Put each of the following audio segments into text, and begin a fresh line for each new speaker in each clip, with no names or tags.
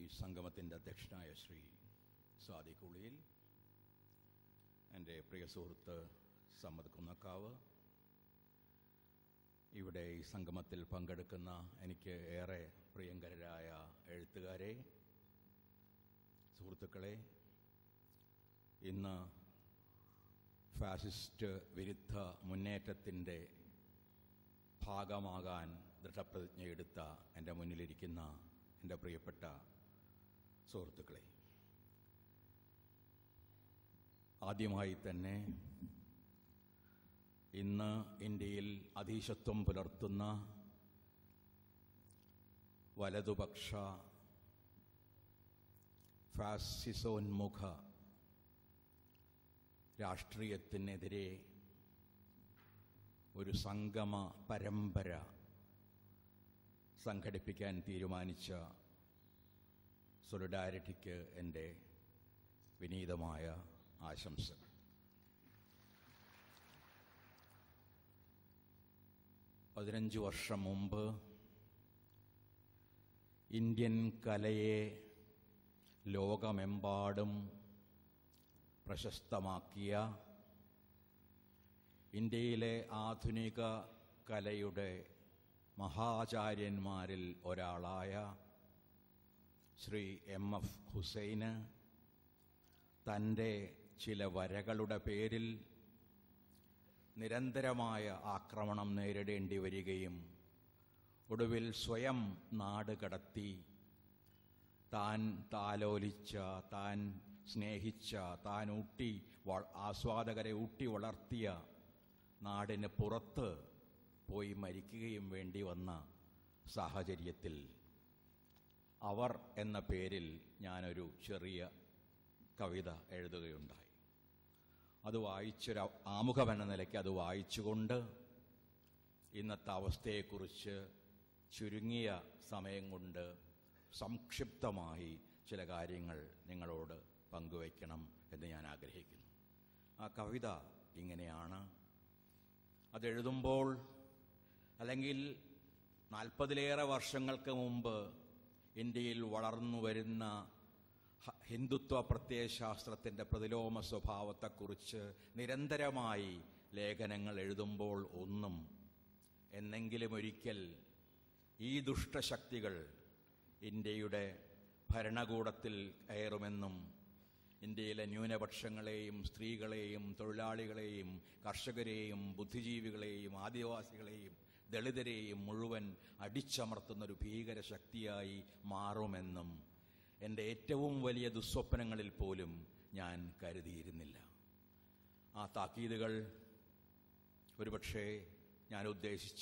സംഗമത്തിൻ്റെ അധ്യക്ഷനായ ശ്രീ സാദിഖ് ഉളിയിൽ എൻ്റെ പ്രിയ സുഹൃത്ത് സമ്മദ് കുന്നക്കാവ് ഇവിടെ ഈ സംഗമത്തിൽ പങ്കെടുക്കുന്ന എനിക്ക് ഏറെ പ്രിയങ്കരായ എഴുത്തുകാരെ സുഹൃത്തുക്കളെ ഇന്ന് ഫാസിസ്റ്റ് വിരുദ്ധ മുന്നേറ്റത്തിൻ്റെ ഭാഗമാകാൻ ദൃഢപ്രതിജ്ഞയെടുത്ത എൻ്റെ മുന്നിലിരിക്കുന്ന എൻ്റെ പ്രിയപ്പെട്ട സുഹൃത്തുക്കളെ ആദ്യമായി തന്നെ ഇന്ന് ഇന്ത്യയിൽ അധീശത്വം പുലർത്തുന്ന വലതുപക്ഷ ഫാസിസോന്മുഖ രാഷ്ട്രീയത്തിനെതിരെ ഒരു സംഗമ പരമ്പര സംഘടിപ്പിക്കാൻ തീരുമാനിച്ച സൊളിഡാരിറ്റിക്ക് എൻ്റെ വിനീതമായ ആശംസകൾ പതിനഞ്ച് വർഷം മുമ്പ് ഇന്ത്യൻ കലയെ ലോകമെമ്പാടും പ്രശസ്തമാക്കിയ ഇന്ത്യയിലെ ആധുനിക കലയുടെ മഹാചാര്യന്മാരിൽ ഒരാളായ ശ്രീ എം എഫ് ഹുസൈന് തൻ്റെ ചില വരകളുടെ പേരിൽ നിരന്തരമായ ആക്രമണം നേരിടേണ്ടി വരികയും ഒടുവിൽ സ്വയം നാട് കടത്തി താൻ താലോലിച്ച താൻ സ്നേഹിച്ച താൻ ഊട്ടി വ- ആസ്വാദകരെ ഊട്ടി വളർത്തിയ നാടിന് പുറത്ത് പോയി മരിക്കുകയും വേണ്ടി വന്ന സാഹചര്യത്തിൽ അവർ എന്ന പേരിൽ ഞാനൊരു ചെറിയ കവിത എഴുതുകയുണ്ടായി അത് വായിച്ചൊരു ആമുഖമെന്ന നിലയ്ക്ക് അത് വായിച്ചുകൊണ്ട് ഇന്നത്തെ അവസ്ഥയെക്കുറിച്ച് ചുരുങ്ങിയ സമയം കൊണ്ട് സംക്ഷിപ്തമായി ചില കാര്യങ്ങൾ നിങ്ങളോട് പങ്കുവയ്ക്കണം എന്ന് ഞാൻ ആഗ്രഹിക്കുന്നു ആ കവിത ഇങ്ങനെയാണ് അതെഴുതുമ്പോൾ അല്ലെങ്കിൽ നാൽപ്പതിലേറെ വർഷങ്ങൾക്ക് മുമ്പ് ഇന്ത്യയിൽ വളർന്നു വരുന്ന ഹ- ഹിന്ദുത്വ പ്രത്യയശാസ്ത്രത്തിൻ്റെ പ്രതിലോമ സ്വഭാവത്തെക്കുറിച്ച് നിരന്തരമായി ലേഖനങ്ങൾ എഴുതുമ്പോൾ ഒന്നും എന്നെങ്കിലും ഒരിക്കൽ ഈ ദുഷ്ടശക്തികൾ ഇന്ത്യയുടെ ഭരണകൂടത്തിൽ കയറുമെന്നും ഇന്ത്യയിലെ ന്യൂനപക്ഷങ്ങളെയും സ്ത്രീകളെയും തൊഴിലാളികളെയും കർഷകരെയും ബുദ്ധിജീവികളെയും ആദിവാസികളെയും ദളിതരെയും മുഴുവൻ അടിച്ചമർത്തുന്ന ഒരു ഭീകര ശക്തിയായി മാറുമെന്നും എൻ്റെ ഏറ്റവും വലിയ ദുസ്വപ്നങ്ങളിൽ പോലും ഞാൻ കരുതിയിരുന്നില്ല ആ താക്കീതുകൾ ഒരുപക്ഷെ ഞാൻ ഉദ്ദേശിച്ച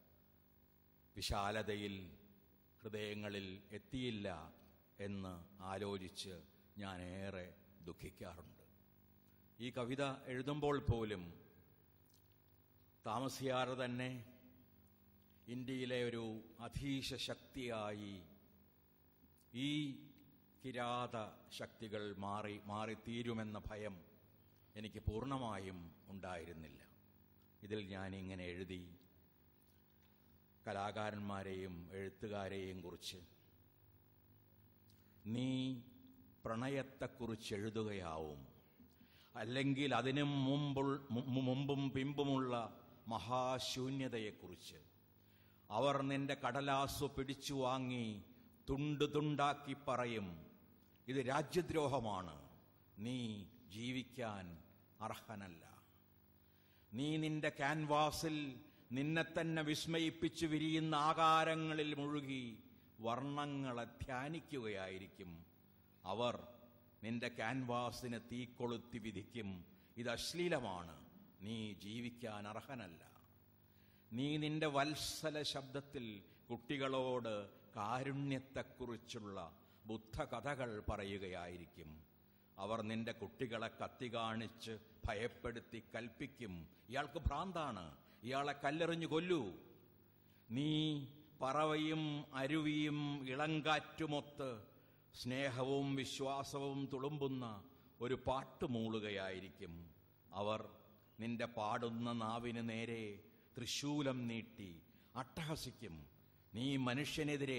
വിശാലതയിൽ ഹൃദയങ്ങളിൽ എത്തിയില്ല എന്ന് ആലോചിച്ച് ഞാൻ ഏറെ ദുഃഖിക്കാറുണ്ട് ഈ കവിത എഴുതുമ്പോൾ പോലും താമസിയാതെ തന്നെ ഇന്ത്യയിലെ ഒരു അധീശ ശക്തിയായി ഈ കിരാത ശക്തികൾ മാറി മാറിത്തീരുമെന്ന ഭയം എനിക്ക് പൂർണ്ണമായും ഉണ്ടായിരുന്നില്ല ഇതിൽ ഞാൻ ഇങ്ങനെ എഴുതി കലാകാരന്മാരെയും എഴുത്തുകാരെയും കുറിച്ച് നീ പ്രണയത്തെക്കുറിച്ച് എഴുതുകയാവും അല്ലെങ്കിൽ അതിനും മുമ്പുൾ മു- മുമ്പും പിമ്പുമുള്ള മഹാശൂന്യതയെക്കുറിച്ച് അവർ നിന്റെ കടലാസു പിടിച്ചു വാങ്ങി തുണ്ട് തുണ്ടാക്കി പറയും ഇത് രാജ്യദ്രോഹമാണ് നീ ജീവിക്കാൻ അർഹനല്ല നീ നിന്റെ ക്യാൻവാസിൽ നിന്നെ തന്നെ വിസ്മയിപ്പിച്ചു വിരിയുന്ന ആകാരങ്ങളിൽ മുഴുകി വർണ്ണങ്ങളെ ധ്യാനിക്കുകയായിരിക്കും അവർ നിന്റെ ക്യാൻവാസിന് തീക്കൊളുത്തി വിധിക്കും ഇത് അശ്ലീലമാണ് നീ ജീവിക്കാൻ അർഹനല്ല നീ നിന്റെ വത്സല ശബ്ദത്തിൽ കുട്ടികളോട് കാരുണ്യത്തെക്കുറിച്ചുള്ള ബുദ്ധകഥകൾ പറയുകയായിരിക്കും അവർ നിന്റെ കുട്ടികളെ കത്തി കാണിച്ച് ഭയപ്പെടുത്തി കൽപ്പിക്കും ഇയാൾക്ക് ഭ്രാന്താണ് ഇയാളെ കല്ലെറിഞ്ഞു കൊല്ലൂ നീ പറവയും അരുവിയും ഇളങ്കാറ്റുമൊത്ത് സ്നേഹവും വിശ്വാസവും തുളുമ്പുന്ന ഒരു പാട്ട് മൂളുകയായിരിക്കും അവർ നിന്റെ പാടുന്ന നാവിന് നേരെ തൃശൂലം നീട്ടി അട്ടഹസിക്കും നീ മനുഷ്യനെതിരെ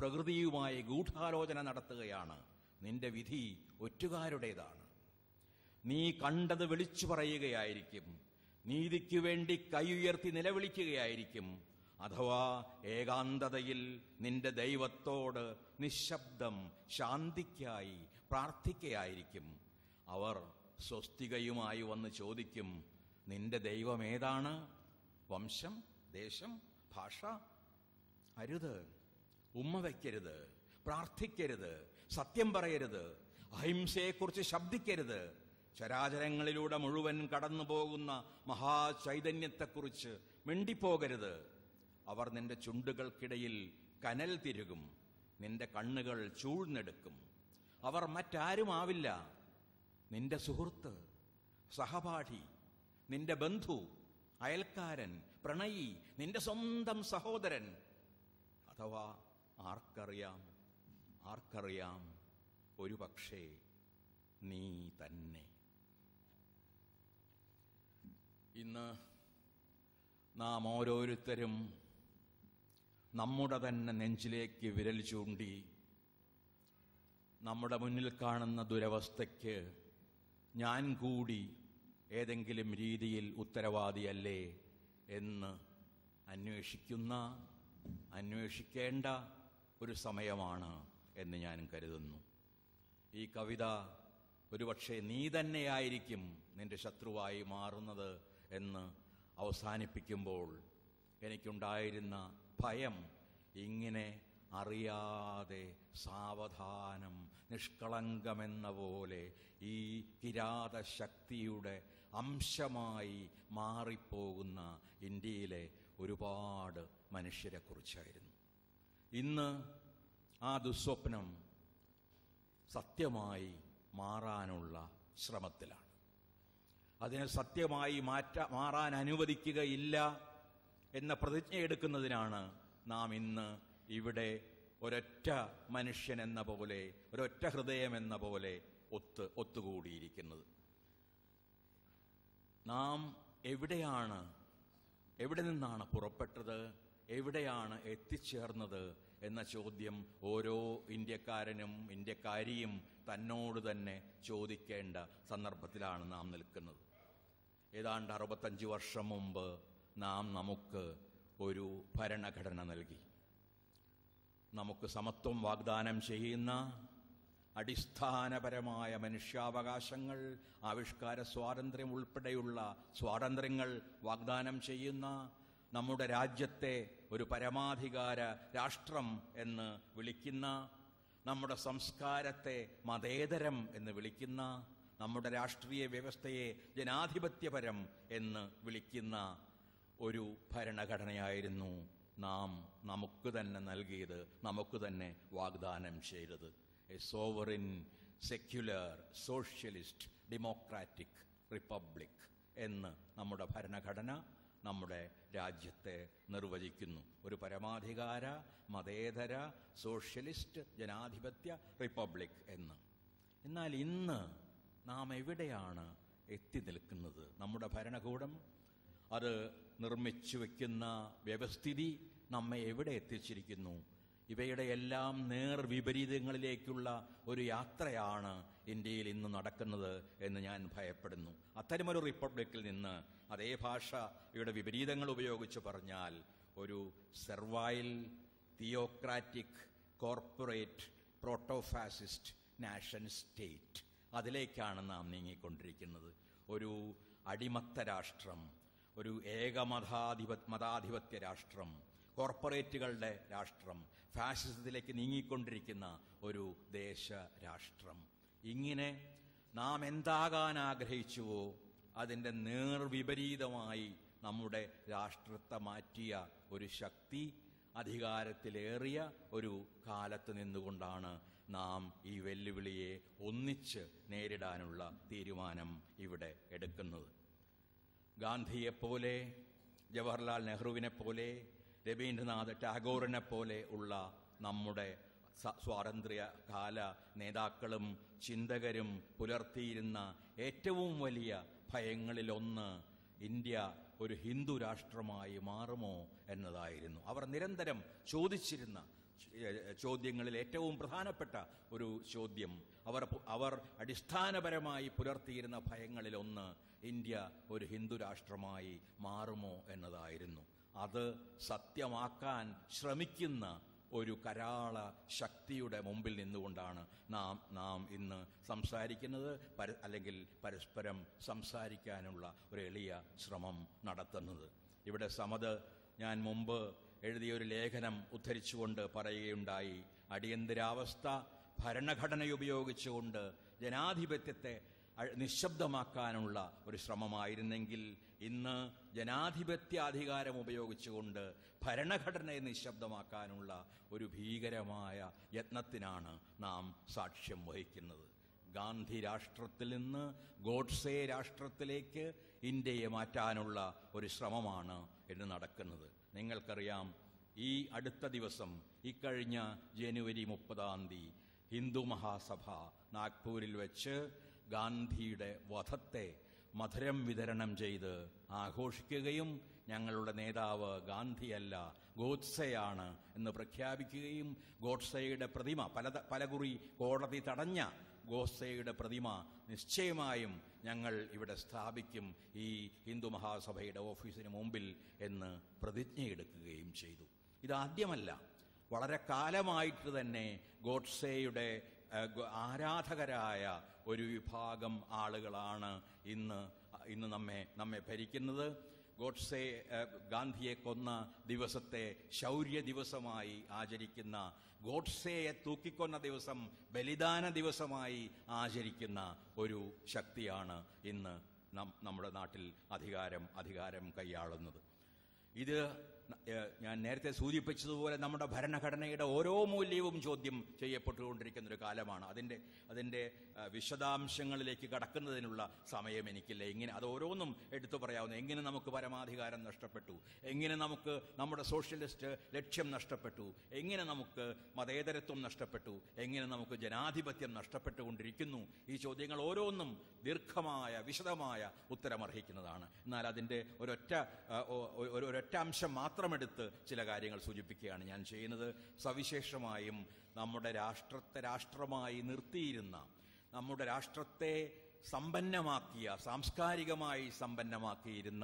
പ്രകൃതിയുമായി ഗൂഢാലോചന നടത്തുകയാണ് നിന്റെ വിധി ഒറ്റുകാരുടേതാണ് നീ കണ്ടത് വിളിച്ചു പറയുകയായിരിക്കും നീതിക്ക് വേണ്ടി കൈ ഉയർത്തി നിലവിളിക്കുകയായിരിക്കും അഥവാ ഏകാന്തതയിൽ നിന്റെ ദൈവത്തോട് നിശബ്ദം ശാന്തിക്കായി പ്രാർത്ഥിക്കയായിരിക്കും അവർ സ്വസ്തികയുമായി വന്ന് ചോദിക്കും നിന്റെ ദൈവം ഏതാണ് വംശം ദേശം ഭാഷ അരുത് ഉമ്മ വയ്ക്കരുത് പ്രാർത്ഥിക്കരുത് സത്യം പറയരുത് അഹിംസയെക്കുറിച്ച് ശബ്ദിക്കരുത് ചരാചരങ്ങളിലൂടെ മുഴുവൻ കടന്നു പോകുന്ന മഹാചൈതന്യത്തെക്കുറിച്ച് മിണ്ടിപ്പോകരുത് അവർ നിന്റെ ചുണ്ടുകൾക്കിടയിൽ കനൽ തിരുകും നിന്റെ കണ്ണുകൾ ചൂഴ്ന്നെടുക്കും അവർ മറ്റാരുമാവില്ല നിന്റെ സുഹൃത്ത് സഹപാഠി നിന്റെ ബന്ധു അയൽക്കാരൻ പ്രണയി നിന്റെ സ്വന്തം സഹോദരൻ അഥവാ ആർക്കറിയാം ആർക്കറിയാം ഒരു പക്ഷേ നീ തന്നെ ഇന്ന് നാം ഓരോരുത്തരും നമ്മുടെ തന്നെ നെഞ്ചിലേക്ക് വിരൽ ചൂണ്ടി നമ്മുടെ മുന്നിൽ കാണുന്ന ദുരവസ്ഥയ്ക്ക് ഞാൻ കൂടി ഏതെങ്കിലും രീതിയിൽ ഉത്തരവാദിയല്ലേ എന്ന് അന്വേഷിക്കുന്ന അന്വേഷിക്കേണ്ട ഒരു സമയമാണ് എന്ന് ഞാൻ കരുതുന്നു ഈ കവിത ഒരുപക്ഷെ നീ തന്നെയായിരിക്കും നിന്റെ ശത്രുവായി മാറുന്നത് എന്ന് അവസാനിപ്പിക്കുമ്പോൾ എനിക്കുണ്ടായിരുന്ന ഭയം ഇങ്ങനെ അറിയാതെ സാവധാനം നിഷ്കളങ്കമെന്ന പോലെ ഈ കിരാത ശക്തിയുടെ അംശമായി മാറിപ്പോകുന്ന ഇന്ത്യയിലെ ഒരുപാട് മനുഷ്യരെക്കുറിച്ചായിരുന്നു ഇന്ന് ആ ദുസ്വപ്നം സത്യമായി മാറാനുള്ള ശ്രമത്തിലാണ് അതിനെ സത്യമായി മാറ്റ മാറാൻ അനുവദിക്കുകയില്ല എന്ന പ്രതിജ്ഞ എടുക്കുന്നതിനാണ് നാം ഇന്ന് ഇവിടെ ഒരൊറ്റ മനുഷ്യൻ എന്ന പോലെ ഒരൊറ്റ ഹൃദയം എന്ന പോലെ ഒത്ത് ഒത്തുകൂടിയിരിക്കുന്നത് നാം എവിടെയാണ് എവിടെ നിന്നാണ് പുറപ്പെട്ടത് എവിടെയാണ് എത്തിച്ചേർന്നത് എന്ന ചോദ്യം ഓരോ ഇന്ത്യക്കാരനും ഇന്ത്യക്കാരിയും തന്നോട് തന്നെ ചോദിക്കേണ്ട സന്ദർഭത്തിലാണ് നാം നിൽക്കുന്നത് ഏതാണ്ട് അറുപത്തഞ്ച് വർഷം മുമ്പ് നാം നമുക്ക് ഒരു ഭരണഘടന നൽകി നമുക്ക് സമത്വം വാഗ്ദാനം ചെയ്യുന്ന അടിസ്ഥാനപരമായ മനുഷ്യാവകാശങ്ങൾ ആവിഷ്കാര സ്വാതന്ത്ര്യം ഉൾപ്പെടെയുള്ള സ്വാതന്ത്ര്യങ്ങൾ വാഗ്ദാനം ചെയ്യുന്ന നമ്മുടെ രാജ്യത്തെ ഒരു പരമാധികാര രാഷ്ട്രം എന്ന് വിളിക്കുന്ന നമ്മുടെ സംസ്കാരത്തെ മതേതരം എന്ന് വിളിക്കുന്ന നമ്മുടെ രാഷ്ട്രീയ വ്യവസ്ഥയെ ജനാധിപത്യപരം എന്ന് വിളിക്കുന്ന ഒരു ഭരണഘടനയായിരുന്നു നാം നമുക്ക് തന്നെ നൽകിയത് നമുക്ക് തന്നെ വാഗ്ദാനം ചെയ്തത് a sovereign secular socialist democratic republic എന്ന് നമ്മുടെ ഭരണഘടന നമ്മുടെ രാജ്യത്തെ നിർവചിക്കുന്നു ഒരു പരമാധികാര മതേതര സോഷ്യലിസ്റ്റ് ജനാധിപത്യ റിപ്പബ്ലിക് എന്ന് എന്നാൽ ഇന്ന് നാം എവിടെയാണ് എത്തി നിൽക്കുന്നത് നമ്മുടെ ഭരണകൂടം അത് നിർമ്മിച്ചു വയ്ക്കുന്ന വ്യവസ്ഥിതി നമ്മെ എവിടെ എത്തിച്ചിരിക്കുന്നു ഇവയുടെ എല്ലാം നേർവിപരീതങ്ങളിലേക്കുള്ള ഒരു യാത്രയാണ് ഇന്ത്യയിൽ ഇന്ന് നടക്കുന്നത് എന്ന് ഞാൻ ഭയപ്പെടുന്നു അത്തരമൊരു റിപ്പബ്ലിക്കിൽ നിന്ന് അതേ ഭാഷയുടെ വിപരീതങ്ങൾ ഉപയോഗിച്ച് പറഞ്ഞാൽ ഒരു servile theocratic corporate protofascist nation state അതിലേക്കാണ് നാം നീങ്ങിക്കൊണ്ടിരിക്കുന്നത് ഒരു അടിമത്ത രാഷ്ട്രം ഒരു ഏകമതാധിപ മതാധിപത്യ രാഷ്ട്രം കോർപ്പറേറ്റുകളുടെ രാഷ്ട്രം ഫാഷിസത്തിലേക്ക് നീങ്ങിക്കൊണ്ടിരിക്കുന്ന ഒരു ദേശ രാഷ്ട്രം ഇങ്ങനെ നാം എന്താകാൻ ആഗ്രഹിച്ചുവോ അതിൻ്റെ നേർവിപരീതമായി നമ്മുടെ രാഷ്ട്രത്തെ മാറ്റിയ ഒരു ശക്തി അധികാരത്തിലേറിയ ഒരു കാലത്ത് നിന്നുകൊണ്ടാണ് നാം ഈ വെല്ലുവിളിയെ ഒന്നിച്ച് നേരിടാനുള്ള തീരുമാനം ഇവിടെ എടുക്കുന്നത് ഗാന്ധിയെപ്പോലെ ജവഹർലാൽ നെഹ്റുവിനെ പോലെ രവീന്ദ്രനാഥ് ടാഗോറിനെ പോലെ ഉള്ള നമ്മുടെ സ- സ്വാതന്ത്ര്യ കാല നേതാക്കളും ചിന്തകരും പുലർത്തിയിരുന്ന ഏറ്റവും വലിയ ഭയങ്ങളിലൊന്ന് ഇന്ത്യ ഒരു ഹിന്ദു രാഷ്ട്രമായി മാറുമോ എന്നതായിരുന്നു അവർ നിരന്തരം ചോദിച്ചിരുന്ന ച- ചോദ്യങ്ങളിൽ ഏറ്റവും പ്രധാനപ്പെട്ട ഒരു ചോദ്യം അവർ അവർ അടിസ്ഥാനപരമായി പുലർത്തിയിരുന്ന ഭയങ്ങളിലൊന്ന് ഇന്ത്യ ഒരു ഹിന്ദു രാഷ്ട്രമായി മാറുമോ എന്നതായിരുന്നു അത് സത്യമാക്കാൻ ശ്രമിക്കുന്ന ഒരു കരാള ശക്തിയുടെ മുമ്പിൽ നിന്നുകൊണ്ടാണ് നാം നാം ഇന്ന് സംസാരിക്കുന്നത് പര അല്ലെങ്കിൽ പരസ്പരം സംസാരിക്കാനുള്ള ഒരു എളിയ ശ്രമം നടത്തുന്നത് ഇവിടെ സമത് ഞാൻ മുമ്പ് എഴുതിയ ഒരു ലേഖനം ഉദ്ധരിച്ചുകൊണ്ട് പറയുകയുണ്ടായി അടിയന്തരാവസ്ഥ ഭരണഘടന ഉപയോഗിച്ചുകൊണ്ട് ജനാധിപത്യത്തെ അ- നിശബ്ദമാക്കാനുള്ള ഒരു ശ്രമമായിരുന്നെങ്കിൽ ഇന്ന് ജനാധിപത്യ അധികാരം ഉപയോഗിച്ചുകൊണ്ട് ഭരണഘടനയെ നിശബ്ദമാക്കാനുള്ള ഒരു ഭീകരമായ യത്നത്തിനാണ് നാം സാക്ഷ്യം വഹിക്കുന്നത് ഗാന്ധി രാഷ്ട്രത്തിൽ നിന്ന് ഗോഡ്സെ രാഷ്ട്രത്തിലേക്ക് ഇന്ത്യയെ മാറ്റാനുള്ള ഒരു ശ്രമമാണ് ഇന്ന് നടക്കുന്നത് നിങ്ങൾക്കറിയാം ഈ അടുത്ത ദിവസം ഇക്കഴിഞ്ഞ ജനുവരി മുപ്പതാം തീയതി ഹിന്ദു മഹാസഭ നാഗ്പൂരിൽ വെച്ച് ഗാന്ധിയുടെ വധത്തെ മധുരം വിതരണം ചെയ്ത് ആഘോഷിക്കുകയും ഞങ്ങളുടെ നേതാവ് ഗാന്ധിയല്ല ഗോഡ്സെയാണ് എന്ന് പ്രഖ്യാപിക്കുകയും ഗോഡ്സെയുടെ പ്രതിമ പല പലകുറി കോടതി തടഞ്ഞ ഗോഡ്സെയുടെ പ്രതിമ നിശ്ചയമായും ഞങ്ങൾ ഇവിടെ സ്ഥാപിക്കും ഈ ഹിന്ദു മഹാസഭയുടെ ഓഫീസിന് മുമ്പിൽ എന്ന് പ്രതിജ്ഞയെടുക്കുകയും ചെയ്തു ഇതാദ്യമല്ല വളരെ കാലമായിട്ട് തന്നെ ഗോഡ്സെയുടെ ഏഹ്, ഗോ- ആരാധകരായ ഒരു വിഭാഗം ആളുകളാണ് ഇന്ന് ഇന്ന് നമ്മെ നമ്മെ ഭരിക്കുന്നത് ഗോഡ്സെ ഏഹ്, ഗാന്ധിയെ കൊന്ന ദിവസത്തെ ശൗര്യ ദിവസമായി ആചരിക്കുന്ന ഗോഡ്സെയെ തൂക്കിക്കൊന്ന ദിവസം ബലിദാന ദിവസമായി ആചരിക്കുന്ന ഒരു ശക്തിയാണ് ഇന്ന് നം- നമ്മുടെ നാട്ടിൽ അധികാരം അധികാരം കൈയാളുന്നത് ഇത് ഏഹ്, ഞാൻ നേരത്തെ സൂചിപ്പിച്ചതുപോലെ നമ്മുടെ ഭരണഘടനയുടെ ഓരോ മൂല്യവും ചോദ്യം ചെയ്യപ്പെട്ടുകൊണ്ടിരിക്കുന്ന ഒരു കാലമാണ് അതിൻ്റെ അതിൻ്റെ ഏഹ്, വിശദാംശങ്ങളിലേക്ക് കടക്കുന്നതിനുള്ള സമയം എനിക്കില്ല എങ്ങനെ അത് ഓരോന്നും എടുത്തു പറയാവുന്ന എങ്ങനെ നമുക്ക് പരമാധികാരം നഷ്ടപ്പെട്ടു എങ്ങനെ നമുക്ക് നമ്മുടെ സോഷ്യലിസ്റ്റ് ലക്ഷ്യം നഷ്ടപ്പെട്ടു എങ്ങനെ നമുക്ക് മതേതരത്വം നഷ്ടപ്പെട്ടു എങ്ങനെ നമുക്ക് ജനാധിപത്യം നഷ്ടപ്പെട്ടുകൊണ്ടിരിക്കുന്നു ഈ ചോദ്യങ്ങൾ ഓരോന്നും ദീർഘമായ വിശദമായ ഉത്തരമർഹിക്കുന്നതാണ് എന്നാൽ അതിൻ്റെ ഒരൊറ്റ ആ, ഒ- ഒ- ഒരു ഒരൊറ്റ അംശം മാത്രമെടുത്ത് ചില കാര്യങ്ങൾ സൂചിപ്പിക്കുകയാണ് ഞാൻ ചെയ്യുന്നത് സവിശേഷമായും നമ്മുടെ രാഷ്ട്രത്തെ രാഷ്ട്രമായി നിർത്തിയിരുന്ന നമ്മുടെ രാഷ്ട്രത്തെ സമ്പന്നമാക്കിയ സാംസ്കാരികമായി സമ്പന്നമാക്കിയിരുന്ന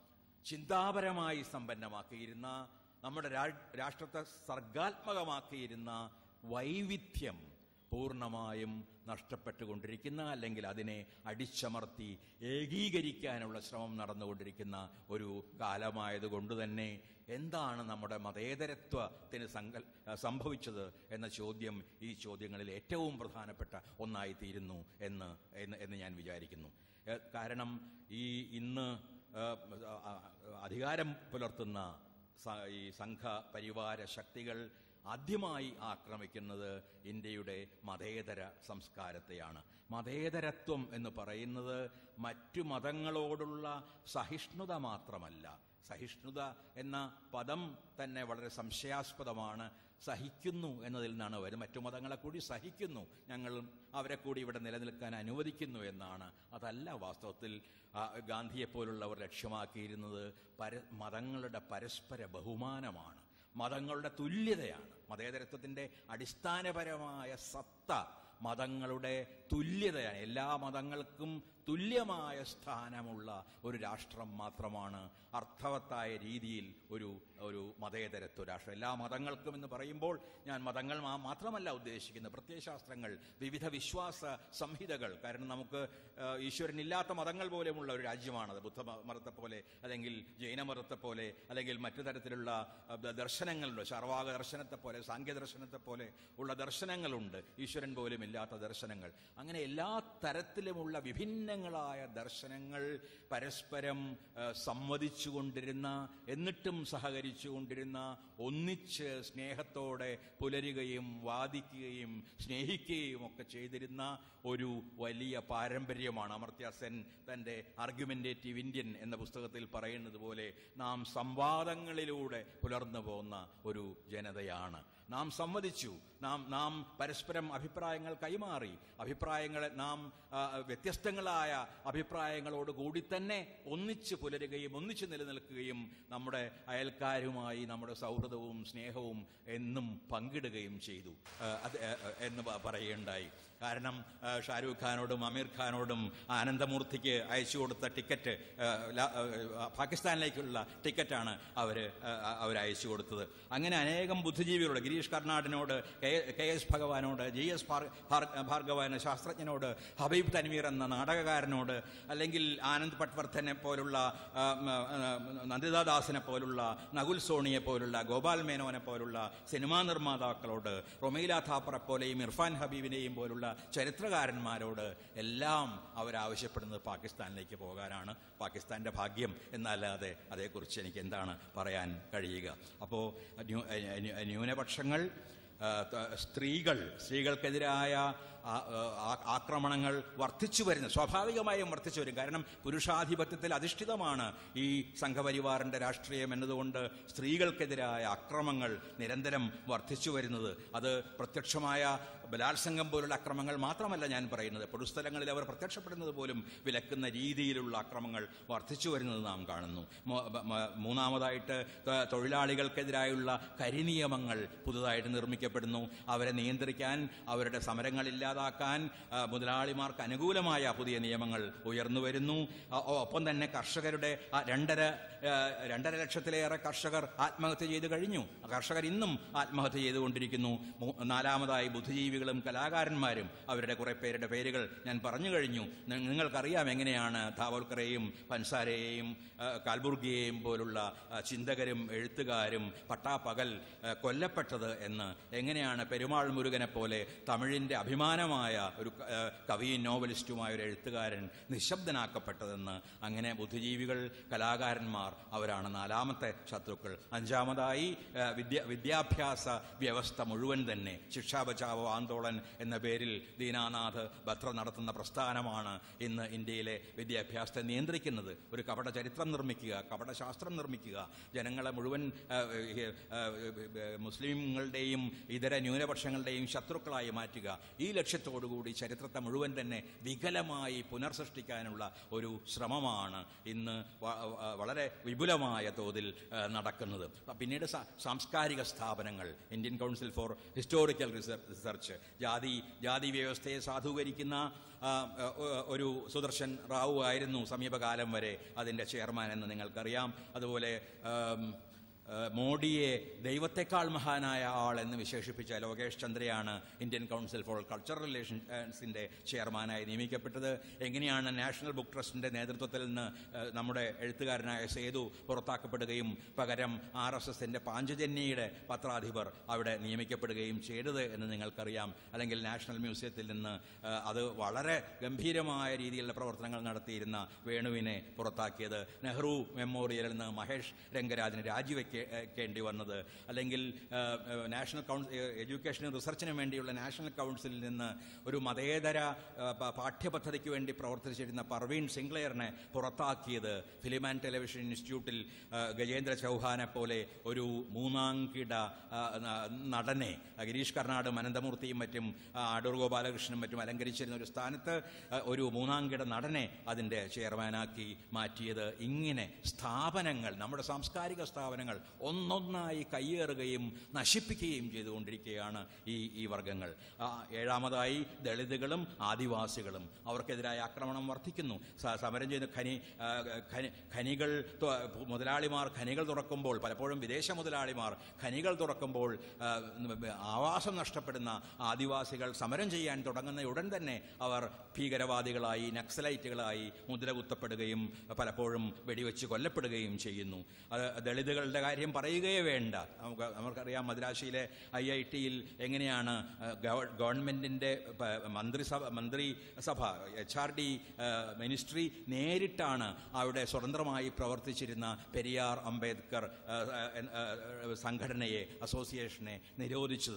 ചിന്താപരമായി സമ്പന്നമാക്കിയിരുന്ന നമ്മുടെ രാ- രാഷ്ട്രത്തെ സർഗാത്മകമാക്കിയിരുന്ന വൈവിധ്യം പൂർണ്ണമായും നഷ്ടപ്പെട്ടുകൊണ്ടിരിക്കുന്ന അല്ലെങ്കിൽ അതിനെ അടിച്ചമർത്തി ഏകീകരിക്കാനുള്ള ശ്രമം നടന്നുകൊണ്ടിരിക്കുന്ന ഒരു കാലമായതുകൊണ്ട് തന്നെ എന്താണ് നമ്മുടെ മതേതരത്വത്തിന് സങ്കൽ സംഭവിച്ചത് എന്ന ചോദ്യം ഈ ചോദ്യങ്ങളിൽ ഏറ്റവും പ്രധാനപ്പെട്ട ഒന്നായി തീരുന്നു എന്ന് എന്ന് എന്ന് ഞാൻ വിചാരിക്കുന്നു ഏഹ് കാരണം ഈ ഇന്ന് ഏഹ്, ആ, അധികാരം പുലർത്തുന്ന സ- ഈ സംഘ പരിവാര ശക്തികൾ ആദ്യമായി ആക്രമിക്കുന്നത് ഇന്ത്യയുടെ മതേതര സംസ്കാരത്തെയാണ് മതേതരത്വം എന്ന് പറയുന്നത് മറ്റു മതങ്ങളോടുള്ള സഹിഷ്ണുത മാത്രമല്ല സഹിഷ്ണുത എന്ന പദം തന്നെ വളരെ സംശയാസ്പദമാണ് സഹിക്കുന്നു എന്നതിൽ നിന്നാണ് വരുന്നത് മറ്റു മതങ്ങളെ കൂടി സഹിക്കുന്നു ഞങ്ങളും അവരെ കൂടി ഇവിടെ നിലനിൽക്കാൻ അനുവദിക്കുന്നു എന്നാണ് അതല്ല വാസ്തവത്തിൽ ആ, ഗാന്ധിയെപ്പോലുള്ളവർ ലക്ഷ്യമാക്കിയിരുന്നത് പര മതങ്ങളുടെ പരസ്പര ബഹുമാനമാണ് മതങ്ങളുടെ തുല്യതയാണ് മതേതരത്വത്തിൻ്റെ അടിസ്ഥാനപരമായ സത്ത മതങ്ങളുടെ തുല്യതയാണ് എല്ലാ മതങ്ങൾക്കും തുല്യമായ സ്ഥാനമുള്ള ഒരു രാഷ്ട്രം മാത്രമാണ് അർത്ഥവത്തായ രീതിയിൽ ഒരു ഒരു മതേതരത്വ രാഷ്ട്രം എല്ലാ മതങ്ങൾക്കും എന്ന് പറയുമ്പോൾ ഞാൻ മതങ്ങൾ മാ- മാത്രമല്ല ഉദ്ദേശിക്കുന്നത് പ്രത്യയശാസ്ത്രങ്ങൾ വിവിധ വിശ്വാസ സംഹിതകൾ കാരണം നമുക്ക് ആ, ഈശ്വരനില്ലാത്ത മതങ്ങൾ പോലെയുമുള്ള ഒരു രാജ്യമാണത് ബുദ്ധ മ- മതത്തെ പോലെ അല്ലെങ്കിൽ ജൈനമതത്തെ പോലെ അല്ലെങ്കിൽ മറ്റു തരത്തിലുള്ള ആ, ദ- ദർശനങ്ങളുണ്ട് ചാർവാക ദർശനത്തെ പോലെ സാങ്കേ ദർശനത്തെ പോലെ ഉള്ള ദർശനങ്ങളുണ്ട് ഈശ്വരൻ പോലും ഇല്ലാത്ത ദർശനങ്ങൾ അങ്ങനെ എല്ലാ തരത്തിലുമുള്ള വിഭിന്നങ്ങളായ ദർശനങ്ങൾ പരസ്പരം ആ, സംവദിച്ചുകൊണ്ടിരുന്ന എന്നിട്ടും സഹകരിച്ചുകൊണ്ടിരുന്ന ഒന്നിച്ച് സ്നേഹത്തോടെ പുലരുകയും വാദിക്കുകയും സ്നേഹിക്കുകയും ഒക്കെ ചെയ്തിരുന്ന ഒരു വലിയ പാരമ്പര്യമാണ് അമർത്യ സെൻ തൻ്റെ ആർഗ്യുമെന്റേറ്റീവ് ഇന്ത്യൻ എന്ന പുസ്തകത്തിൽ പറയുന്നത് പോലെ നാം സംവാദങ്ങളിലൂടെ പുലർന്നു പോകുന്ന ഒരു ജനതയാണ് നാം സംവദിച്ചു നാം നാം പരസ്പരം അഭിപ്രായങ്ങൾ കൈമാറി അഭിപ്രായങ്ങളെ നാം ആ, വ്യത്യസ്തങ്ങളായ അഭിപ്രായങ്ങളോട് കൂടി തന്നെ ഒന്നിച്ച് പുലരുകയും ഒന്നിച്ച് നിലനിൽക്കുകയും നമ്മുടെ അയൽക്കാരുമായി നമ്മുടെ സൗഹൃദവും സ്നേഹവും എന്നും പങ്കിടുകയും ചെയ്തു ആ, അത് ആ, ആ, എന്ന് പ- പറയുകയുണ്ടായി കാരണം ആ, ഷാരൂഖ് ഖാനോടും അമീർ ഖാനോടും ആനന്ദമൂർത്തിക്ക് അയച്ചു കൊടുത്ത ടിക്കറ്റ് ആ, ല- ആ, പാകിസ്ഥാനിലേക്കുള്ള ടിക്കറ്റാണ് അവർ അവർ അയച്ചു കൊടുത്തത് അങ്ങനെ അനേകം ബുദ്ധിജീവികളോട് ഗിരീഷ് കർണാടിനോട് കെ കെ എസ് ഭഗവാനോട് ജി എസ് ഭാർ- ഭാർ- ഭാർഗവൻ ശാസ്ത്രജ്ഞനോട് ഹബീബ് തൻവീർ എന്ന നാടകകാരനോട് അല്ലെങ്കിൽ ആനന്ദ് പട്വർദ്ധനെ പോലുള്ള ആ, ഉം, ആ, നന്ദിതാദാസിനെ പോലുള്ള നകുൽ സോണിയെ പോലുള്ള ഗോപാൽ മേനോനെ പോലുള്ള സിനിമാ നിർമ്മാതാക്കളോട് റൊമൈല താപ്പറെ പോലെയും ഇർഫാൻ ഹബീബിനെയും പോലുള്ള ചരിത്രകാരന്മാരോട് എല്ലാം അവരാവശ്യപ്പെടുന്നത് പാകിസ്ഥാനിലേക്ക് പോകാനാണ് പാകിസ്ഥാന്റെ ഭാഗ്യം എന്നല്ലാതെ അതേക്കുറിച്ച് എനിക്ക് എന്താണ് പറയാൻ കഴിയുക അപ്പോൾ ന്യൂ- ന്യൂ- ന്യൂനപക്ഷങ്ങൾ ആ, ത- സ്ത്രീകൾ സ്ത്രീകൾക്കെതിരായ ആ- ആ- ആക്രമണങ്ങൾ വർദ്ധിച്ചു വരുന്നു സ്വാഭാവികമായും വർദ്ധിച്ചു വരും കാരണം പുരുഷാധിപത്യത്തിൽ അധിഷ്ഠിതമാണ് ഈ സംഘപരിവാറിന്റെ രാഷ്ട്രീയം എന്നതുകൊണ്ട് സ്ത്രീകൾക്കെതിരായ അക്രമങ്ങൾ നിരന്തരം വർദ്ധിച്ചു വരുന്നത് അത് പ്രത്യക്ഷമായ ബലാത്സംഗം പോലുള്ള അക്രമങ്ങൾ മാത്രമല്ല ഞാൻ പറയുന്നത് പൊതുസ്ഥലങ്ങളിൽ അവർ പ്രത്യക്ഷപ്പെടുന്നത് പോലും വിലക്കുന്ന രീതിയിലുള്ള അക്രമങ്ങൾ വർദ്ധിച്ചു വരുന്നത് നാം കാണുന്നു മോ- മ- മ- മൂന്നാമതായിട്ട് ത- തൊഴിലാളികൾക്കെതിരായുള്ള കരിനിയമങ്ങൾ പുതുതായിട്ട് നിർമ്മിക്കപ്പെടുന്നു അവരെ നിയന്ത്രിക്കാൻ അവരുടെ സമരങ്ങൾ ഇല്ലാതാക്കാൻ ആ, മുതലാളിമാർക്ക് അനുകൂലമായ പുതിയ നിയമങ്ങൾ ഉയർന്നു വരുന്നു ആ, ഒ- ഒപ്പം തന്നെ കർഷകരുടെ ആ രണ്ടര ആ, രണ്ടര ലക്ഷത്തിലേറെ കർഷകർ ആത്മഹത്യ ചെയ്തു കഴിഞ്ഞു കർഷകർ ഇന്നും ആത്മഹത്യ ചെയ്തുകൊണ്ടിരിക്കുന്നു മൂ- നാലാമതായി ബുദ്ധിജീവികളും കലാകാരന്മാരും അവരുടെ കുറെ പേരുടെ പേരുകൾ ഞാൻ പറഞ്ഞു കഴിഞ്ഞു നി- നിങ്ങൾക്കറിയാം എങ്ങനെയാണ് ധാവോൽക്കറേയും പൻസാരെയും ആ, കാൽബുർഗിയെയും പോലുള്ള ആ, ചിന്തകരും എഴുത്തുകാരും പട്ടാപ്പകൽ ആ, കൊല്ലപ്പെട്ടത് എന്ന് എങ്ങനെയാണ് പെരുമാൾ മുരുകനെ പോലെ തമിഴിന്റെ അഭിമാനമായ ഒരു ക- ആ, കവിയും നോവലിസ്റ്റുമായ ഒരു എഴുത്തുകാരൻ നിശബ്ദനാക്കപ്പെട്ടതെന്ന് അങ്ങനെ ബുദ്ധിജീവികൾ കലാകാരന്മാർ അവരാണ് നാലാമത്തെ ശത്രുക്കൾ അഞ്ചാമതായി ആ, വിദ്യ വിദ്യാഭ്യാസ വ്യവസ്ഥ മുഴുവൻ തന്നെ ശിക്ഷാ ബച്ചാവോ ആന്തോളൻ എന്ന പേരിൽ ദീനാനാഥ് ബത്ര നടത്തുന്ന പ്രസ്ഥാനമാണ് ഇന്ന് ഇന്ത്യയിലെ വിദ്യാഭ്യാസത്തെ നിയന്ത്രിക്കുന്നത് ഒരു കപട ചരിത്രം നിർമ്മിക്കുക കപട ശാസ്ത്രം നിർമ്മിക്കുക ജനങ്ങളെ മുഴുവൻ ആ, ഏ, ആ, ഏ, മുസ്ലിങ്ങളുടെയും ഇതര ന്യൂനപക്ഷങ്ങളുടെയും ശത്രുക്കളായി മാറ്റുക ഈ ലക്ഷ്യത്തോടുകൂടി ചരിത്രത്തെ മുഴുവൻ തന്നെ വികലമായി പുനർസൃഷ്ടിക്കാനുള്ള ഒരു ശ്രമമാണ് ഇന്ന് വ- വ- വളരെ വിപുലമായ തോതിൽ ആ, നടക്കുന്നത് പിന്നീട് സ- സാംസ്കാരിക സ്ഥാപനങ്ങൾ Indian council for historical research ജാതി ജാതി വ്യവസ്ഥയെ സാധൂകരിക്കുന്ന ആ, ഒ- ഒരു സുദർശൻ റാവു ആയിരുന്നു സമീപകാലം വരെ അതിൻ്റെ ചെയർമാൻ എന്ന് നിങ്ങൾക്കറിയാം അതുപോലെ ആം, ആ, മോഡിയെ ദൈവത്തെക്കാൾ മഹാനായ ആൾ എന്ന് വിശേഷിപ്പിച്ച ലോകേഷ് ചന്ദ്രയാണ് ഇന്ത്യൻ കൗൺസിൽ ഫോർ കൾച്ചറൽ റിലേഷൻസിന്റെ ചെയർമാനായി നിയമിക്കപ്പെട്ടത് എങ്ങനെയാണ് നാഷണൽ ബുക്ക് ട്രസ്റ്റിന്റെ നേതൃത്വത്തിൽ നിന്ന് ആ, നമ്മുടെ എഴുത്തുകാരനായ സേതു പുറത്താക്കപ്പെടുകയും പകരം ആർ എസ് എസിന്റെ പാഞ്ചജന്യയുടെ പത്രാധിപർ അവിടെ നിയമിക്കപ്പെടുകയും ചെയ്തത് എന്ന് നിങ്ങൾക്കറിയാം അല്ലെങ്കിൽ നാഷണൽ മ്യൂസിയത്തിൽ നിന്ന് ആ, അത് വളരെ ഗംഭീരമായ രീതിയിലുള്ള പ്രവർത്തനങ്ങൾ നടത്തിയിരുന്ന വേണുവിനെ പുറത്താക്കിയത് നെഹ്റു മെമ്മോറിയലിൽ നിന്ന് മഹേഷ് രംഗരാജിന് രാജിവെക്കേണ്ടി വന്നത് അല്ലെങ്കിൽ ആ, ആ, നാഷണൽ കൗൺസിൽ എഡ്യൂക്കേഷനും റിസർച്ചിനും വേണ്ടിയുള്ള നാഷണൽ കൗൺസിലിൽ നിന്ന് ഒരു മതേതര ആ, പ- പാഠ്യപദ്ധതിക്ക് വേണ്ടി പ്രവർത്തിച്ചിരുന്ന പർവീൺ സിംഗ്ലെയറിനെ പുറത്താക്കിയത് ഫിലിം ആൻഡ് ടെലിവിഷൻ ഇൻസ്റ്റിറ്റ്യൂട്ടിൽ ആ, ഗജേന്ദ്ര ചൗഹാനെ പോലെ ഒരു മൂന്നാംകിട ആ, ന- നടനെ ആ, ഗിരീഷ് കർണാടും അനന്തമൂർത്തിയും മറ്റും ആ, അടൂർ ഗോപാലകൃഷ്ണനും മറ്റും അലങ്കരിച്ചിരുന്ന ഒരു സ്ഥാനത്ത് ആ, ഒരു മൂന്നാംകിട നടനെ അതിൻ്റെ ചെയർമാനാക്കി മാറ്റിയത് ഇങ്ങനെ സ്ഥാപനങ്ങൾ നമ്മുടെ സാംസ്കാരിക സ്ഥാപനങ്ങൾ ഒന്നൊന്നായി കയ്യേറുകയും നശിപ്പിക്കുകയും ചെയ്തുകൊണ്ടിരിക്കുകയാണ് ഈ ഈ വർഗങ്ങൾ ആ, ഏഴാമതായി ദളിതുകളും ആദിവാസികളും അവർക്കെതിരായ ആക്രമണം വർദ്ധിക്കുന്നു സ- സമരം ചെയ്യുന്ന ഖനി ആ, ഖനി- ഖനികൾ ത- മുതലാളിമാർ ഖനികൾ തുറക്കുമ്പോൾ പലപ്പോഴും വിദേശ മുതലാളിമാർ ഖനികൾ തുറക്കുമ്പോൾ ആ, ആവാസം നഷ്ടപ്പെടുന്ന ആദിവാസികൾ സമരം ചെയ്യാൻ തുടങ്ങുന്ന ഉടൻ തന്നെ അവർ ഭീകരവാദികളായി നക്സലൈറ്റുകളായി മുദ്ര കുത്തപ്പെടുകയും പലപ്പോഴും വെടിവെച്ച് കൊല്ലപ്പെടുകയും ചെയ്യുന്നു അത് ദളിതുകളുടെ കാര്യം പറയുകയേ വേണ്ട നമുക്ക് നമുക്കറിയാം മദ്രാശിയിലെ ഐ ഐ ടിയിൽ എങ്ങനെയാണ് ആ, ഗവ- ഗവൺമെന്റിന്റെ പ- മന്ത്രിസഭ മന്ത്രിസഭ എച്ച് ആർ ഡി മിനിസ്ട്രി നേരിട്ടാണ് അവിടെ സ്വതന്ത്രമായി പ്രവർത്തിച്ചിരുന്ന പെരിയാർ അംബേദ്കർ ആ, ആ, ആ, സംഘടനയെ അസോസിയേഷനെ നിരോധിച്ചത്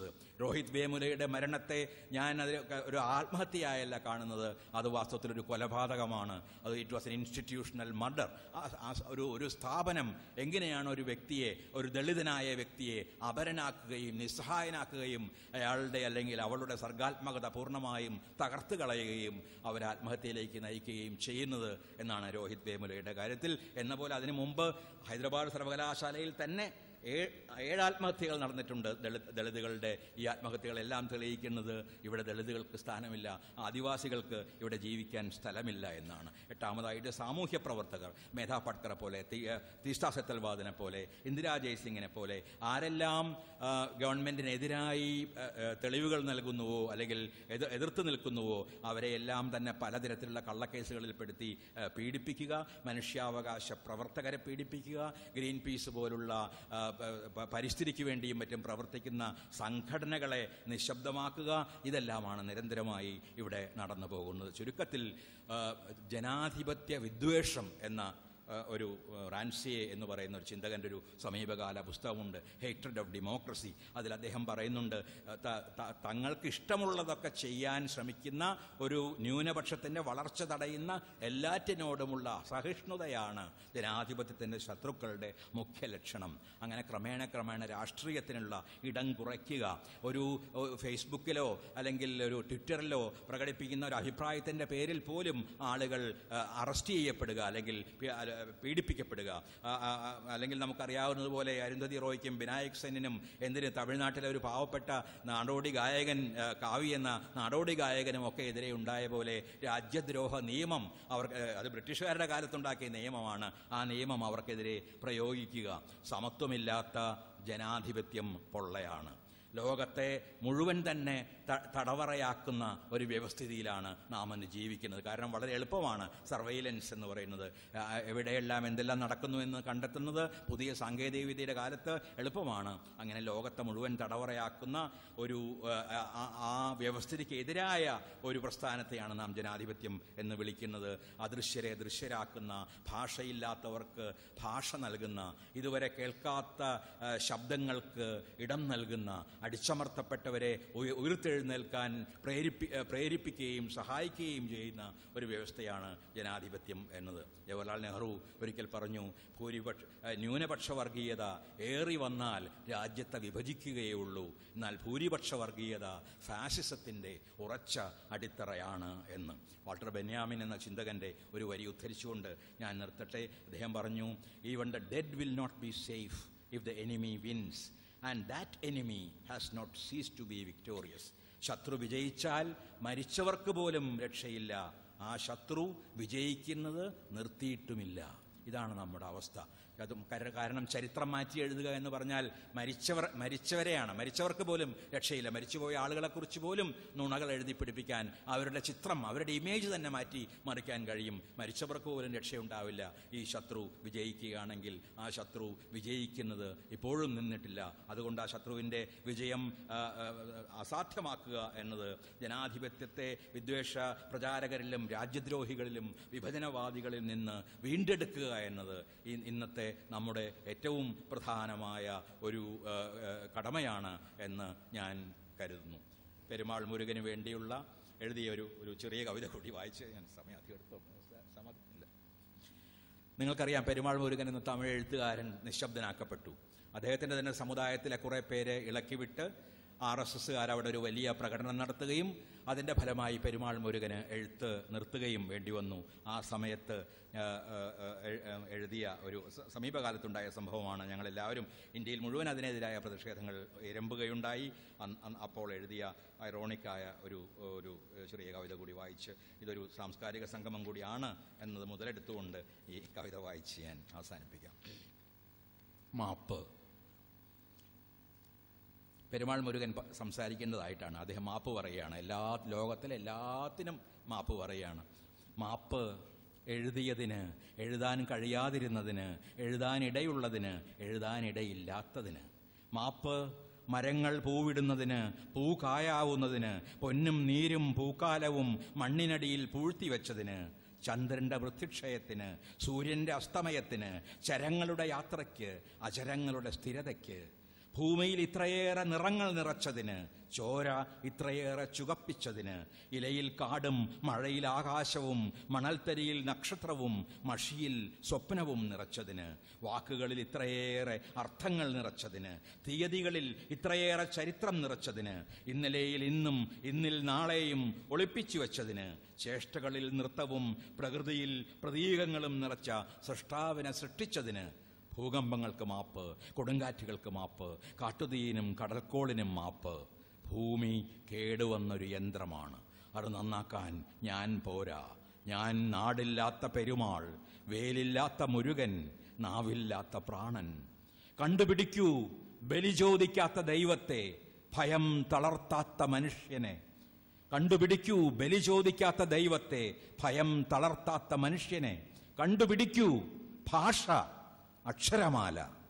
രോഹിത് വേമുലയുടെ മരണത്തെ ഞാൻ അതിൽ ഒരു ആത്മഹത്യയായല്ല കാണുന്നത് അത് വാസ്തവത്തിൽ ഒരു കൊലപാതകമാണ് അത് it was an institutional murder ഒരു ഒരു സ്ഥാപനം എങ്ങനെയാണ് ഒരു വ്യക്തിയെ ഒരു ദളിതനായ വ്യക്തിയെ അപരനാക്കുകയും നിസ്സഹായനാക്കുകയും അയാളുടെ അല്ലെങ്കിൽ അവളുടെ സർഗാത്മകത പൂർണ്ണമായും തകർത്ത് കളയുകയും അവർ ആത്മഹത്യയിലേക്ക് നയിക്കുകയും ചെയ്യുന്നത് എന്നാണ് രോഹിത് വേമുലയുടെ കാര്യത്തിൽ എന്ന പോലെ അതിനു മുമ്പ് ഹൈദരാബാദ് സർവകലാശാലയിൽ തന്നെ ഏഴ് ഏഴ് ആത്മഹത്യകൾ നടന്നിട്ടുണ്ട് ദളിത് ദളിതുകളുടെ ഈ ആത്മഹത്യകളെല്ലാം തെളിയിക്കുന്നത് ഇവിടെ ദളിതുകൾക്ക് സ്ഥാനമില്ല ആദിവാസികൾക്ക് ഇവിടെ ജീവിക്കാൻ സ്ഥലമില്ല എന്നാണ് എട്ടാമതായിട്ട് സാമൂഹ്യ പ്രവർത്തകർ മേധാ പട്കറെ പോലെ തി- തീസ്ത സെത്തൽവാദിനെ പോലെ ഇന്ദിരാ ജയ്സിംഗിനെ പോലെ ആരെല്ലാം ആ, ഗവൺമെന്റിനെതിരായി ആ, ആ, തെളിവുകൾ നൽകുന്നുവോ അല്ലെങ്കിൽ എതിർ എതിർത്ത് നിൽക്കുന്നുവോ അവരെയെല്ലാം തന്നെ പലതരത്തിലുള്ള കള്ളക്കേസുകളിൽ പെടുത്തി ആ, പീഡിപ്പിക്കുക മനുഷ്യാവകാശ പ്രവർത്തകരെ പീഡിപ്പിക്കുക ഗ്രീൻ പീസ് പോലുള്ള ആ, പ- പ- പരിസ്ഥിതിക്ക് വേണ്ടിയും മറ്റും പ്രവർത്തിക്കുന്ന സംഘടനകളെ നിശബ്ദമാക്കുക ഇതെല്ലാമാണ് നിരന്തരമായി ഇവിടെ നടന്നു പോകുന്നത് ചുരുക്കത്തിൽ ആ, ജനാധിപത്യ വിദ്വേഷം എന്ന ആ, ഒരു ആ, റാൻസിയെ എന്ന് പറയുന്ന ഒരു ചിന്തകൻ്റെ ഒരു സമീപകാല പുസ്തകമുണ്ട് ഹേറ്റഡ് ഓഫ് ഡെമോക്രസി അതിൽ അദ്ദേഹം പറയുന്നുണ്ട് ആ, ത- ത- തങ്ങൾക്ക് ഇഷ്ടമുള്ളതൊക്കെ ചെയ്യാൻ ശ്രമിക്കുന്ന ഒരു ന്യൂനപക്ഷത്തിൻ്റെ വളർച്ച തടയുന്ന എല്ലാറ്റിനോടുമുള്ള സഹിഷ്ണുതയാണ് ജനാധിപത്യത്തിൻ്റെ ശത്രുക്കളുടെ മുഖ്യ ലക്ഷണം അങ്ങനെ ക്രമേണ ക്രമേണ രാഷ്ട്രീയത്തിനുള്ള ഇടം കുറയ്ക്കുക ഒരു ഒ- ഫേസ്ബുക്കിലോ അല്ലെങ്കിൽ ഒരു ട്വിറ്ററിലോ പ്രകടിപ്പിക്കുന്ന ഒരു അഭിപ്രായത്തിൻ്റെ പേരിൽ പോലും ആളുകൾ ആ, അറസ്റ്റ് ചെയ്യപ്പെടുക അല്ലെങ്കിൽ പി- അല്ല, പീഡിപ്പിക്കപ്പെടുക ആ, ആ, ആ, അല്ലെങ്കിൽ നമുക്കറിയാവുന്നതുപോലെ അരുന്ധതി റോയ്ക്കും വിനായക് സെന്നിനും എന്തിന് തമിഴ്നാട്ടിലെ ഒരു പാവപ്പെട്ട നാടോടി ഗായകൻ ആ, കാവി എന്ന നാടോടി ഗായകനും ഒക്കെ എതിരെ ഉണ്ടായ പോലെ രാജ്യദ്രോഹ നിയമം അവർക്ക് അത് ബ്രിട്ടീഷുകാരുടെ കാലത്തുണ്ടാക്കിയ നിയമമാണ് ആ നിയമം അവർക്കെതിരെ പ്രയോഗിക്കുക സമത്വമില്ലാത്ത ജനാധിപത്യം പൊള്ളയാണ് ലോകത്തെ മുഴുവൻ തന്നെ ത- തടവറയാക്കുന്ന ഒരു വ്യവസ്ഥിതിയിലാണ് നാം ഇന്ന് ജീവിക്കുന്നത് കാരണം വളരെ എളുപ്പമാണ് സർവൈലൻസ് എന്ന് പറയുന്നത് ആ, എവിടെയെല്ലാം എന്തെല്ലാം നടക്കുന്നു എന്ന് കണ്ടെത്തുന്നത് പുതിയ സാങ്കേതിക വിദ്യയുടെ കാലത്ത് എളുപ്പമാണ് അങ്ങനെ ലോകത്തെ മുഴുവൻ തടവറയാക്കുന്ന ഒരു ആ, ആ- ആ വ്യവസ്ഥിതിക്ക് എതിരായ ഒരു പ്രസ്ഥാനത്തെയാണ് നാം ജനാധിപത്യം എന്ന് വിളിക്കുന്നത് അദൃശ്യരെ ദൃശ്യരാക്കുന്ന ഭാഷയില്ലാത്തവർക്ക് ഭാഷ നൽകുന്ന ഇതുവരെ കേൾക്കാത്ത ആ, ശബ്ദങ്ങൾക്ക് ഇടം നൽകുന്ന അടിച്ചമർത്തപ്പെട്ടവരെ ഉയ- ഉയർത്തെഴുന്നേൽക്കാൻ പ്രേരിപ്പി ആ, പ്രേരിപ്പിക്കുകയും സഹായിക്കുകയും ചെയ്യുന്ന ഒരു വ്യവസ്ഥയാണ് ജനാധിപത്യം എന്നത് ജവഹർലാൽ നെഹ്റു ഒരിക്കൽ പറഞ്ഞു ഭൂരിപക്ഷ ആ, ന്യൂനപക്ഷ വർഗീയത ഏറി വന്നാൽ രാജ്യത്തെ വിഭജിക്കുകയേ ഉള്ളൂ എന്നാൽ ഭൂരിപക്ഷ വർഗീയത ഫാസിസത്തിന്റെ ഉറച്ച അടിത്തറയാണ് എന്ന് വാൾട്ടർ ബെന്യാമിൻ എന്ന ചിന്തകന്റെ ഒരു വരി ഉദ്ധരിച്ചുകൊണ്ട് ഞാൻ നിർത്തട്ടെ അദ്ദേഹം പറഞ്ഞു even the dead will not be safe if the enemy wins and that enemy has not ceased to be victorious ശത്രു വിജയിച്ചാൽ മരിച്ചവർക്ക് പോലും രക്ഷയില്ല ആ ശത്രു വിജയിക്കുന്നത് നിർത്തിയിട്ടുമില്ല ഇതാണ് നമ്മുടെ അവസ്ഥ അതും കര- കാരണം ചരിത്രം മാറ്റി എഴുതുക എന്ന് പറഞ്ഞാൽ മരിച്ചവർ മരിച്ചവരെയാണ് മരിച്ചവർക്ക് പോലും രക്ഷയില്ല മരിച്ചുപോയ ആളുകളെക്കുറിച്ച് പോലും നുണകൾ എഴുതി പിടിപ്പിക്കാൻ അവരുടെ ചിത്രം അവരുടെ ഇമേജ് തന്നെ മാറ്റി മറിക്കാൻ കഴിയും മരിച്ചവർക്ക് പോലും രക്ഷയുണ്ടാവില്ല ഈ ശത്രു വിജയിക്കുകയാണെങ്കിൽ ആ ശത്രു വിജയിക്കുന്നത് ഇപ്പോഴും നിന്നിട്ടില്ല അതുകൊണ്ട് ആ ശത്രുവിൻ്റെ വിജയം ആ, ആ, അസാധ്യമാക്കുക എന്നത് ജനാധിപത്യത്തെ വിദ്വേഷ പ്രചാരകരിലും രാജ്യദ്രോഹികളിലും വിഭജനവാദികളിൽ നിന്ന് വീണ്ടെടുക്കുക എന്നത് ഇ- ഇന്നത്തെ നമ്മുടെ ഏറ്റവും പ്രധാനമായ ഒരു ആ, ആ, കടമയാണ് എന്ന് ഞാൻ കരുതുന്നു പെരുമാൾ മുരുകന് വേണ്ടിയുള്ള എഴുതിയ ഒരു ഒരു ചെറിയ കവിത കൂടി വായിച്ച് ഞാൻ സമയം അധികം എടുത്തു സമയമില്ല നിങ്ങൾക്കറിയാം പെരുമാൾ മുരുകൻ എന്ന തമിഴ് എഴുത്തുകാരൻ നിശബ്ദനാക്കപ്പെട്ടു അദ്ദേഹത്തിൻ്റെ തന്നെ സമുദായത്തിലെ കുറേ പേരെ ഇളക്കിവിട്ട് ആർ എസ് എസ്സുകാർ അവിടെ ഒരു വലിയ പ്രകടനം നടത്തുകയും അതിൻ്റെ ഫലമായി പെരുമാൾ മുരുകന് എഴുത്ത് നിർത്തുകയും വേണ്ടി വന്നു ആ സമയത്ത് ആ, ആ, ആ, എ- ആ, എഴുതിയ ഒരു സ- സമീപകാലത്തുണ്ടായ സംഭവമാണ് ഞങ്ങളെല്ലാവരും ഇന്ത്യയിൽ മുഴുവൻ അതിനെതിരായ പ്രതിഷേധങ്ങൾ ഇരമ്പുകയുണ്ടായി അന്ന് അന്ന് അപ്പോൾ എഴുതിയ ഐറോണിക്കായ ഒരു ഒരു ചെറിയ കവിത കൂടി വായിച്ച് ഇതൊരു സാംസ്കാരിക സംഗമം കൂടിയാണ് എന്നത് മുതലെടുത്തുകൊണ്ട് ഈ കവിത വായിച്ച് ഞാൻ അവസാനിപ്പിക്കാം മാപ്പ് പെരുമാൾ മുരുകൻ പ- സംസാരിക്കേണ്ടതായിട്ടാണ് അദ്ദേഹം മാപ്പ് പറയുകയാണ് എല്ലാ ലോകത്തിലെ എല്ലാത്തിനും മാപ്പ് പറയുകയാണ് മാപ്പ് എഴുതിയതിന് എഴുതാൻ കഴിയാതിരുന്നതിന് എഴുതാനിടയുള്ളതിന് എഴുതാനിടയില്ലാത്തതിന് മാപ്പ് മരങ്ങൾ പൂവിടുന്നതിന് പൂ കായാവുന്നതിന് പൊന്നും നീരും പൂക്കാലവും മണ്ണിനടിയിൽ പൂഴ്ത്തിവെച്ചതിന് ചന്ദ്രന്റെ വൃത്തിക്ഷയത്തിന് സൂര്യന്റെ അസ്തമയത്തിന് ചരങ്ങളുടെ യാത്രയ്ക്ക് അചരങ്ങളുടെ സ്ഥിരതയ്ക്ക് ഭൂമിയിൽ ഇത്രയേറെ നിറങ്ങൾ നിറച്ചതിന് ചോര ഇത്രയേറെ ചുകപ്പിച്ചതിന് ഇലയിൽ കാടും മഴയിൽ ആകാശവും മണൽത്തരിയിൽ നക്ഷത്രവും മഷിയിൽ സ്വപ്നവും നിറച്ചതിന് വാക്കുകളിൽ ഇത്രയേറെ അർത്ഥങ്ങൾ നിറച്ചതിന് തീയതികളിൽ ഇത്രയേറെ ചരിത്രം നിറച്ചതിന് ഇന്നലെയിൽ ഇന്നും ഇന്നിൽ നാളെയും ഒളിപ്പിച്ചു വെച്ചതിന് ചേഷ്ടകളിൽ നൃത്തവും പ്രകൃതിയിൽ പ്രതീകങ്ങളും നിറച്ച സൃഷ്ടാവിനെ സൃഷ്ടിച്ചതിന് ഭൂകമ്പങ്ങൾക്ക് മാപ്പ് കൊടുങ്കാറ്റുകൾക്ക് മാപ്പ് കാട്ടുതീനും കടൽക്കോളിനും മാപ്പ് ഭൂമി കേടുവന്നൊരു യന്ത്രമാണ് അത് നന്നാക്കാൻ ഞാൻ പോരാ ഞാൻ നാടില്ലാത്ത പെരുമാൾ വേലില്ലാത്ത മുരുകൻ നാവില്ലാത്ത പ്രാണൻ കണ്ടുപിടിക്കൂ ബലി ചോദിക്കാത്ത ദൈവത്തെ ഭയം തളർത്താത്ത മനുഷ്യനെ കണ്ടുപിടിക്കൂ ബലി ചോദിക്കാത്ത ദൈവത്തെ ഭയം തളർത്താത്ത മനുഷ്യനെ കണ്ടുപിടിക്കൂ ഭാഷ അക്ഷരമാല